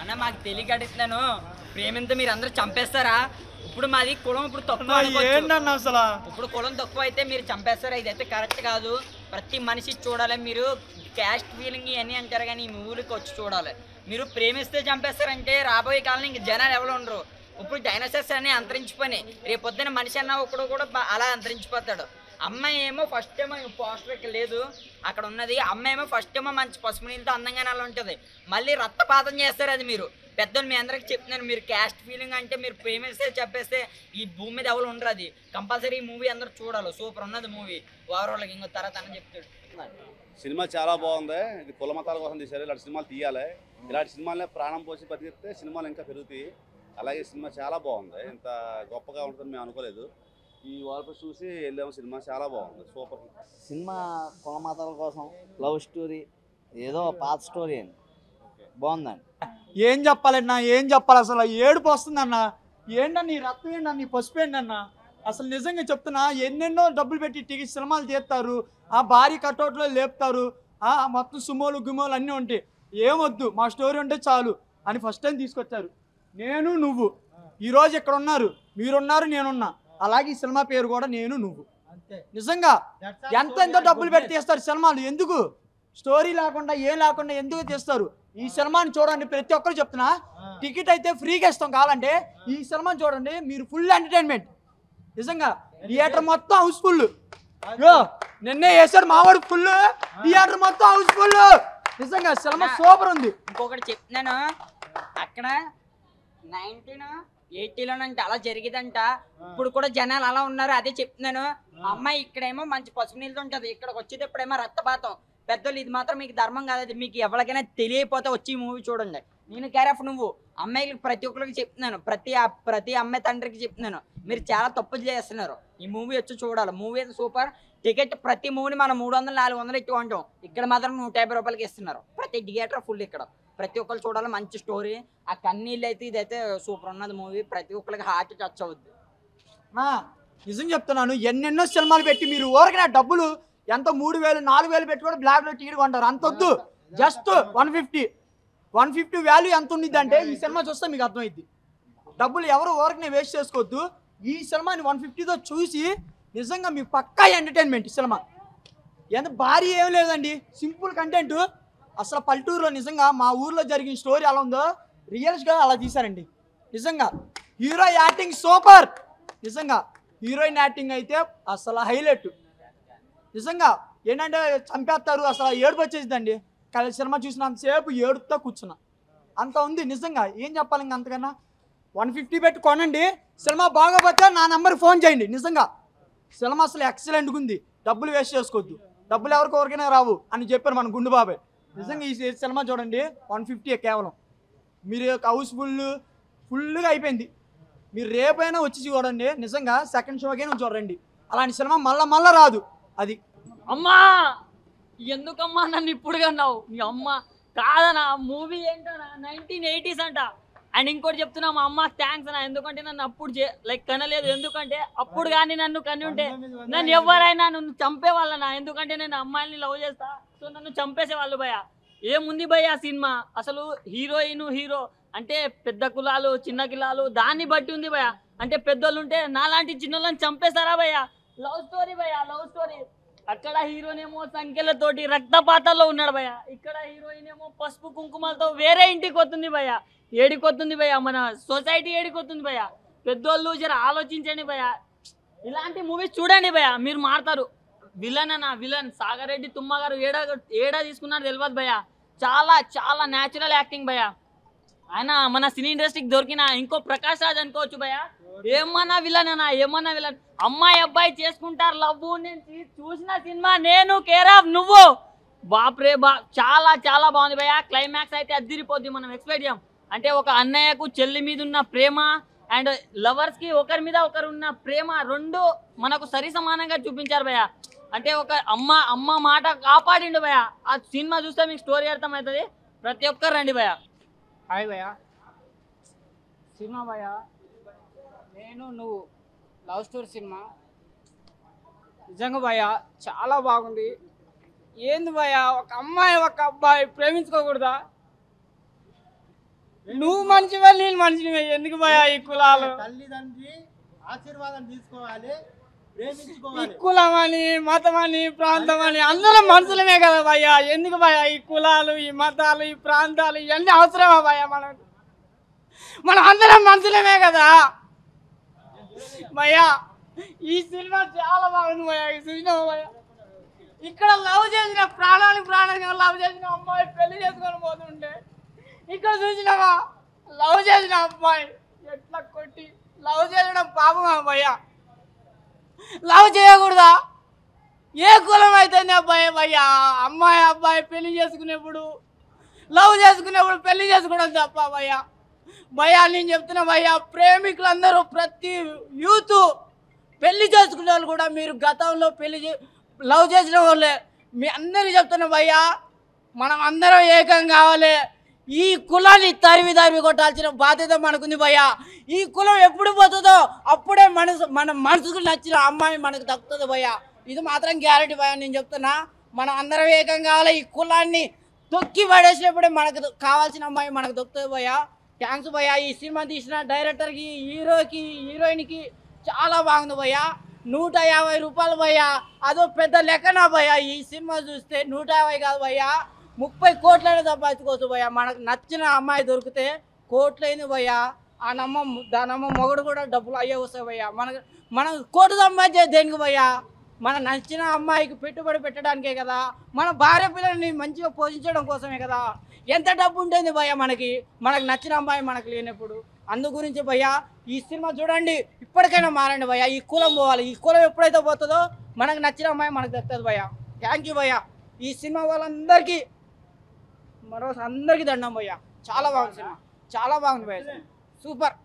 అన్న మాకు తెలియక అడుగుతున్నాను ప్రేమింత మీరు అందరూ చంపేస్తారా ఇప్పుడు మాది కులం ఇప్పుడు తక్కువ అనుకోవచ్చు. ఏంటన్నా అసలు ఇప్పుడు కులం తక్కువ అయితే మీరు చంపేస్తారా ఇదైతే కరెక్ట్ కాదు ప్రతి మనిషి చూడాలి మీరు క్యాస్ట్ ఫీలింగ్ ఇవన్నీ అంటారు కానీ ఈ మూవీకి వచ్చి చూడాలి మీరు ప్రేమిస్తే చంపేస్తారంటే రాబోయే కాలంలో ఇంక జనాలు ఎవరు ఉండరు ఇప్పుడు డైనోసార్స్ అన్నీ అంతరించిపోయినాయి రేపు పొద్దున మనిషి అన్న ఒకడు కూడా బ- అలా అంతరించిపోతాడు అమ్మాయి ఏమో ఫస్ట్ ఏమో పోస్టర్ ఇక్కడ లేదు అక్కడ ఉన్నది అమ్మాయి ఏమో ఫస్ట్ ఏమో మంచి పసుపు నీళ్ళతో అందంగానే అలా ఉంటుంది మళ్ళీ రక్తపాతం చేస్తారు అది మీరు పెద్దలు మీ అందరికి చెప్తున్నాను మీరు క్యాస్ట్ ఫీలింగ్ అంటే మీరు ప్రేమిస్తే చెప్పేస్తే ఈ భూమి మీద ఎవరు ఉండరు అది కంపల్సరీ ఈ మూవీ అందరూ చూడాలి సూపర్ ఉన్నది మూవీ ఓవరాల్గా ఇంకో తర్వాత అని చెప్తాడు సినిమా చాలా బాగుంది ఇది కుల మతాల కోసం తీశారు ఇలాంటి సినిమాలు తీయాలి ఇలాంటి సినిమాలనే ప్రాణం పోసి బతికితే సినిమాలు ఇంకా పెరుగుతాయి అలాగే సినిమా చాలా బాగుంది ఇంత గొప్పగా ఉంటుందని మేము అనుకోలేదు ఈ వాల్ప చూసి వెళ్ళాము సినిమా చాలా బాగుంది సూపర్ హిట్ సినిమా కులమతాల కోసం లవ్ స్టోరీ ఏదో పాత స్టోరీ అండి బాగుందండి ఏం చెప్పాలన్నా ఏం చెప్పాలి అసలు ఏడుపు వస్తుందన్న ఏంటన్నా నీ రక్తం ఏంటన్నా నీ పసుపు ఏంటన్నా అసలు నిజంగా చెప్తున్నా ఎన్నెన్నో డబ్బులు పెట్టి టికెట్ సినిమాలు తీస్తారు ఆ భారీ కట్అవుట్లో లేపుతారు ఆ మొత్తం సుమోలు గుమోలు అన్నీ ఉంటాయి ఏమొద్దు మా స్టోరీ ఉంటే చాలు అని ఫస్ట్ టైం తీసుకొచ్చారు నేను నువ్వు ఈరోజు ఇక్కడ ఉన్నారు మీరున్నారు నేనున్నా అలాగే ఈ సినిమా పేరు కూడా నేను నువ్వు నిజంగా ఎంత ఎంతో డబ్బులు పెట్టి తీస్తారు సినిమాలు ఎందుకు స్టోరీ లేకుండా ఏం లేకుండా ఎందుకు తీస్తారు ఈ సినిమాని చూడండి ప్రతి ఒక్కరు చెప్తున్నా టికెట్ అయితే ఫ్రీగా ఇస్తాం కావాలంటే ఈ సినిమాని చూడండి మీరు ఫుల్ ఎంటర్టైన్మెంట్ నిజంగా థియేటర్ మొత్తం హౌస్ఫుల్ యో నిన్నే వేసాడు మావాడు ఫుల్ థియేటర్ మొత్తం హౌస్ఫుల్ నిజంగా సినిమా సూపర్ ఉంది ఇంకొకటి చెప్తున్నాను అక్కడ నైన్టీన్ ఎయిటీలోనంటే అలా జరిగిదంట ఇప్పుడు కూడా జనాలు అలా ఉన్నారు అదే చెప్తున్నాను అమ్మాయి ఇక్కడేమో మంచి పసుపు నీళ్ళతో ఉంటుంది ఇక్కడికి వచ్చేటప్పుడేమో రక్తపాతం పెద్దలు ఇది మాత్రం మీకు ధర్మం కాదు అది మీకు ఎవరికైనా తెలియకపోతే వచ్చి ఈ మూవీ చూడండి నేను కేరఫ్ నువ్వు అమ్మాయిలకి ప్రతి ఒక్కరికి చెప్తున్నాను ప్రతి ఆ- ప్రతి అమ్మాయి తండ్రికి చెప్తున్నాను మీరు చాలా తప్పులు చేస్తున్నారు ఈ మూవీ వచ్చి చూడాలి మూవీ అయితే సూపర్ టికెట్ ప్రతి మూవీని మనం మూడు వందలు నాలుగు వందలు ఎక్కువ ఉంటాం ఇక్కడ మాత్రం నూట యాభై రూపాయలకి ఇస్తున్నారు ప్రతి థియేటర్ ఫుల్ ఇక్కడ ప్రతి ఒక్కరు చూడాలి మంచి స్టోరీ ఆ కన్నీళ్ళు అయితే ఇదైతే సూపర్ ఉన్నది మూవీ ప్రతి ఒక్కరికి హార్ట్ టచ్ అవుద్ది ఆ, నిజం చెప్తున్నాను ఎన్నెన్నో సినిమాలు పెట్టి మీరు ఊరికనే డబ్బులు ఎంత మూడు వేలు నాలుగు వేలు పెట్టి కూడా బ్లాక్ లో టికెట్ కొంటారు అంత వద్దు just one fifty one fifty value ఎంత ఉండిద్ది అంటే ఈ సినిమా చూస్తే మీకు అర్థమైద్ది డబ్బులు ఎవరు ఊరికనే వేస్ట్ చేసుకోవద్దు ఈ సినిమాని వన్ ఫిఫ్టీతో చూసి నిజంగా మీకు పక్కా ఎంటర్టైన్మెంట్ ఈ సినిమా ఎంత భారీ ఏం లేదండి సింపుల్ కంటెంట్ అసలు పల్లెటూరులో నిజంగా మా ఊర్లో జరిగిన స్టోరీ ఎలా ఉందో రియల్స్గా అలా తీశారండి నిజంగా హీరో యాక్టింగ్ సూపర్ నిజంగా హీరోయిన్ యాక్టింగ్ అయితే అసలు హైలైట్ నిజంగా ఏంటంటే చంపేస్తారు అసలు ఏడుపు వచ్చేసిందండి కానీ సినిమా చూసినంతసేపు ఏడుపుతో కూర్చున్నా అంత ఉంది నిజంగా ఏం చెప్పాలి ఇంకా అంతకన్నా వన్ ఫిఫ్టీ పెట్టి కొనండి సినిమా బాగోపోతే నా నెంబర్ ఫోన్ చేయండి నిజంగా సినిమా అసలు ఎక్సలెంట్గా ఉంది డబ్బులు వేస్ట్ చేసుకోవద్దు డబ్బులు ఎవరికి ఎవరికైనా రావు అని చెప్పారు మన గుండు బాబాయ్ నిజంగా ఈ సినిమా చూడండి వన్ ఫిఫ్టీ కేవలం మీరు హౌస్ ఫుల్ ఫుల్గా అయిపోయింది మీరు రేపైనా వచ్చి చూడండి నిజంగా సెకండ్ షోకైనా చూడండి అలాంటి సినిమా మళ్ళా మళ్ళా రాదు అది అమ్మా ఎందుకమ్మా నన్ను ఇప్పుడు కన్నావు నీ అమ్మ కాదనా మూవీ ఏంటనా నైన్టీన్ ఎయిటీస్ అంట అండ్ ఇంకోటి చెప్తున్నా మా అమ్మ థ్యాంక్స్ అన్న ఎందుకంటే నన్ను అప్పుడు లైక్ కనలేదు ఎందుకంటే అప్పుడు కానీ నన్ను కని ఉంటే నన్ను ఎవరైనా నన్ను చంపేవాళ్ళనా ఎందుకంటే నేను అమ్మాయిని లవ్ చేస్తా సో నన్ను చంపేసే వాళ్ళు భయ ఏముంది భయ ఆ సినిమా అసలు హీరోయిన్ హీరో అంటే పెద్ద కులాలు చిన్న కులాలు దాన్ని బట్టి ఉంది భయ అంటే పెద్దోళ్ళు ఉంటే నాలాంటి చిన్నోళ్ళని చంపేస్తారా భయ లవ్ స్టోరీ భయ లవ్ స్టోరీ అక్కడ హీరోనేమో సంఖ్యలతోటి రక్తపాతాల్లో ఉన్నాడు భయ ఇక్కడ హీరోయిన్ ఏమో పసుపు కుంకుమలతో వేరే ఇంటికి వస్తుంది భయ ఏడికొస్తుంది భయ మన సొసైటీ ఏడికొస్తుంది భయ పెద్దోళ్ళు జర ఆలోచించండి భయ ఇలాంటి మూవీస్ చూడండి భయ మీరు మారుతారు విలన్ అన్న విలన్ సాగర్ రెడ్డి తుమ్మ గారు ఏడా ఏడా తీసుకున్నారు తెలియదు భయ చాలా చాలా న్యాచురల్ యాక్టింగ్ భయ ఆయన మన సినీ ఇండస్ట్రీకి దొరికిన ఇంకో ప్రకాష్ రాజ్ అనుకోవచ్చు భయ ఏమన్నా విలన్ అన్న ఏమన్నా విలన్ అమ్మాయి అబ్బాయి చేసుకుంటారు లవ్ నేను చూ- చూసిన సినిమా నేను కేరాఫ్ నువ్వు బాప్రే బా చాలా చాలా బాగుంది భయ క్లైమాక్స్ అయితే అదిరిపోద్ది మనం ఎక్స్పెక్ట్ చేయం అంటే ఒక అన్నయ్యకు చెల్లి మీద ఉన్న ప్రేమ అండ్ లవర్స్ కి ఒకరి మీద ఒకరు ఉన్న ప్రేమ రెండు మనకు సరి సమానంగా చూపించారు భయ అంటే ఒక అమ్మ అమ్మ మాట కాపాడిండు భయ ఆ సినిమా చూస్తే మీకు స్టోరీ అర్థమవుతుంది ప్రతి ఒక్కరు రండి భయ హాయ్ భయ సినిమా భయ నేను నువ్వు లవ్ స్టోరీ సినిమా నిజంగా భయ చాలా బాగుంది ఏంది భయ ఒక అమ్మాయి ఒక అబ్బాయి ప్రేమించుకోకూడదా నువ్వు మనిషివే నేను మనిషివే ఎందుకు భయ ఈ కులాలు తల్లిదండ్రి ఆశీర్వాదం తీసుకోవాలి ఈ ప్రేమించుకోవాలి కులం అని మతం అని ప్రాంతం అని అందరం మనుషులమే కదా భయ్య ఎందుకు భయ ఈ కులాలు ఈ మతాలు ఈ ప్రాంతాలు ఇవన్నీ అవసరమా భయ మనకు మనం అందరం మనుషులమే కదా భయ్యా ఈ సినిమా చాలా బాగుంది భయ్యా ఈ సినిమా భయ్యా ఇక్కడ లవ్ చేసిన ప్రాణానికి ప్రాణంగా లవ్ చేసిన అమ్మాయి పెళ్లి చేసుకొని పోతుంటే ఇక్కడ చూసినావా లవ్ చేసిన అమ్మాయి ఎట్లా కొట్టి లవ్ చేయడం పాపమా భయ్యా లవ్ చేయకూడదా ఏ కులం అయితేనే అబ్బాయి భయ్యా అమ్మాయి అబ్బాయి పెళ్లి చేసుకునేప్పుడు లవ్ చేసుకునేప్పుడు పెళ్లి చేసుకోవడం తప్ప భయ్యా భయ్యా నేను చెప్తున్నా భయ్యా ప్రేమికులందరూ ప్రతి యూత్ పెళ్లి చేసుకునే వాళ్ళు కూడా మీరు గతంలో పెళ్లి చే- లవ్ చేసిన వాళ్ళే మీ అందరికీ చెప్తున్నా భయ్యా మనం అందరం ఏకం కావాలి ఈ కులాన్ని తరిమి తరిమి కొట్టాల్సిన బాధ్యత మనకుంది భయ్యా ఈ కులం ఎప్పుడు పోతుందో అప్పుడే మనసు మన మనసుకు నచ్చిన అమ్మాయి మనకు దక్కుతుంది భయ్యా ఇది మాత్రం గ్యారెంటీ భయ్యా నేను చెప్తున్నా మనం అందరం ఏకం కావాలి ఈ కులాన్ని తొక్కి పడేసినప్పుడే మనకు కావాల్సిన అమ్మాయి మనకు దొక్కుతుంది భయ్యా థ్యాంక్స్ భయ్యా ఈ సినిమా తీసిన డైరెక్టర్కి హీరోకి హీరోయిన్కి చాలా బాగుంది భయ్యా నూట యాభై రూపాయలు భయ్యా అదో పెద్ద లెక్కనా భయ్యా ఈ సినిమా చూస్తే నూట యాభై కాదు భయ్యా ముప్పై కోట్లైనా సంపాదించుకోవచ్చు భయ్యా మనకు నచ్చిన అమ్మాయి దొరికితే కోట్లైంది భయ్యా ఆ నమ్మ దానమ్మ మొగుడు కూడా డబ్బులు అయ్యే వస్తాయి భయ్యా మనకు మనం కోటి సంపాదించే దేనికి భయ్యా మన నచ్చిన అమ్మాయికి పెట్టుబడి పెట్టడానికే కదా మన భార్య పిల్లల్ని మంచిగా పోషించడం కోసమే కదా ఎంత డబ్బు ఉంటుంది భయ్యా మనకి మనకు నచ్చిన అమ్మాయి మనకు లేనప్పుడు అందు గురించి భయ్యా ఈ సినిమా చూడండి ఇప్పటికైనా మారండి భయ్యా ఈ కులం పోవాలి ఈ కులం ఎప్పుడైతే పోతుందో మనకు నచ్చిన అమ్మాయి మనకు దక్కుతుంది భయ్యా థ్యాంక్ యూ భయ్యా ఈ సినిమా వాళ్ళందరికీ మరో అందరికీ దండం భయ్యా చాలా బాగుంది సినిమా చాలా బాగుంది భయ్యా సూపర్